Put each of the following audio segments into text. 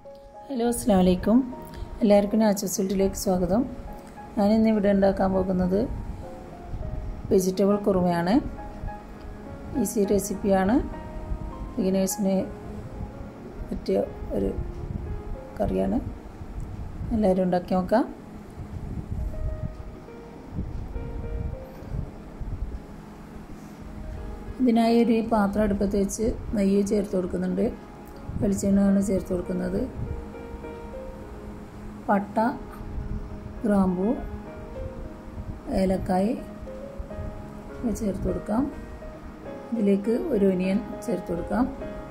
hello അസ്സാം വലൈക്കും എല്ലാവർക്കും നാച്ചുറൽസ് ഫുഡിലേക്ക് സ്വാഗതം ഞാനിന്ന് ഇവിടെ ഉണ്ടാക്കാൻ പോകുന്നത് വെജിറ്റബിൾ കുറുമയാണ് ഈസി റെസിപ്പിയാണ് ബിഗിനേഴ്സിന് പറ്റിയ ഒരു കറിയാണ് എല്ലാവരും ഉണ്ടാക്കി നോക്കാം ഇതിനായി ഒരു പാത്രം അടുപ്പത്ത് വെച്ച് നെയ്യ് ചേർത്ത് കൊടുക്കുന്നുണ്ട് വെളിച്ചെണ്ണയാണ് ചേർത്ത് കൊടുക്കുന്നത് പട്ട ഗ്രാമ്പു ഏലക്കായ് ചേർത്ത് കൊടുക്കാം ഇതിലേക്ക് ഒരു ഒനിയൻ ചേർത്ത് കൊടുക്കാം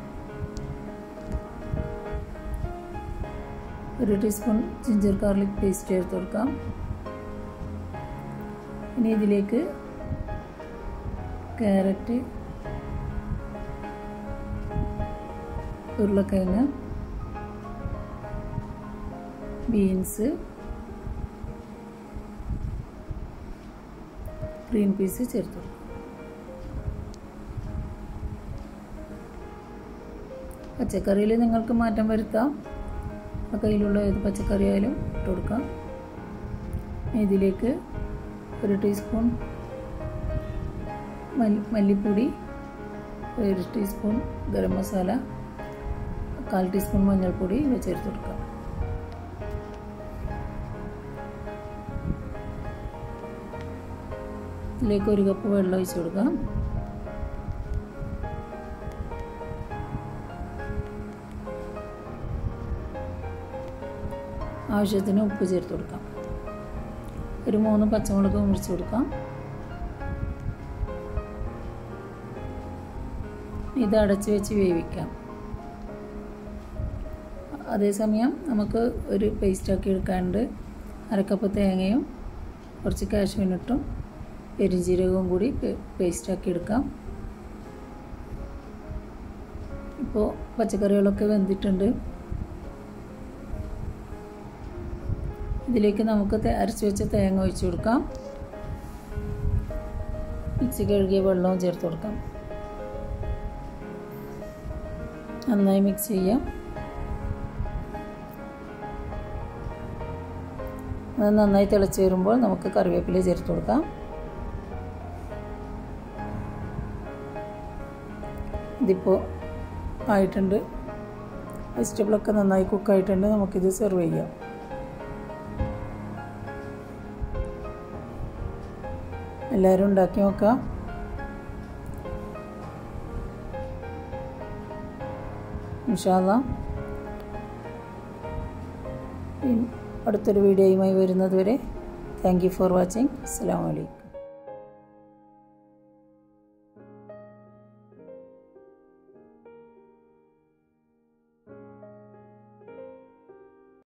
ഒരു ടീസ്പൂൺ ജിഞ്ചർ ഗാർലിക് പേസ്റ്റ് ചേർത്ത് കൊടുക്കാം ഇനി ഇതിലേക്ക് ക്യാരറ്റ് ഉരുളക്കിഴങ്ങ് ബീൻസ് ഗ്രീൻ പീസ് ചേർത്ത് കൊടുക്കും പച്ചക്കറിയിൽ നിങ്ങൾക്ക് മാറ്റം വരുത്താം കയ്യിലുള്ള ഏത് പച്ചക്കറി ആയാലും ഇട്ട് കൊടുക്കാം ഇതിലേക്ക് ഒരു ടീസ്പൂൺ മല്ലിപ്പൊടി ഒരു ടീസ്പൂൺ ഗരം മസാല കാൽ ടീസ്പൂൺ മഞ്ഞൾപ്പൊടി ഇവ ചേർത്ത് കൊടുക്കാം ഇതിലേക്ക് ഒരു കപ്പ് വെള്ളം ഒഴിച്ച് കൊടുക്കാം ആവശ്യത്തിന് ഉപ്പ് ചേർത്ത് കൊടുക്കാം ഒരു മൂന്ന് പച്ചമുളക് മുറിച്ച് കൊടുക്കാം ഇത് അടച്ച് വെച്ച് വേവിക്കാം അതേസമയം നമുക്ക് ഒരു പേസ്റ്റാക്കി എടുക്കാണ്ട് അരക്കപ്പ് തേങ്ങയും കുറച്ച് കാശ്മീനിട്ടും പെരിഞ്ജീരകവും കൂടി പേസ്റ്റാക്കി എടുക്കാം ഇപ്പോൾ പച്ചക്കറികളൊക്കെ വെന്തിട്ടുണ്ട് ഇതിലേക്ക് നമുക്ക് അരച്ച് വെച്ച തേങ്ങ ഒഴിച്ച് കൊടുക്കാം മിക്സി കഴുകിയ വെള്ളവും ചേർത്ത് കൊടുക്കാം നന്നായി മിക്സ് ചെയ്യാം അത് നന്നായി തിളച്ച് വരുമ്പോൾ നമുക്ക് കറിവേപ്പില ചേർത്ത് കൊടുക്കാം ഇതിപ്പോൾ ആയിട്ടുണ്ട് വെജിറ്റബിളൊക്കെ നന്നായി കുക്കായിട്ടുണ്ട് നമുക്കിത് സെർവ് ചെയ്യാം എല്ലാവരും ഉണ്ടാക്കി നോക്കാം ഇൻഷാല്ല അടുത്തൊരു വീഡിയോയുമായി വരുന്നത് വരെ താങ്ക് യു ഫോർ വാച്ചിങ് അസ്സാം വലൈക്കും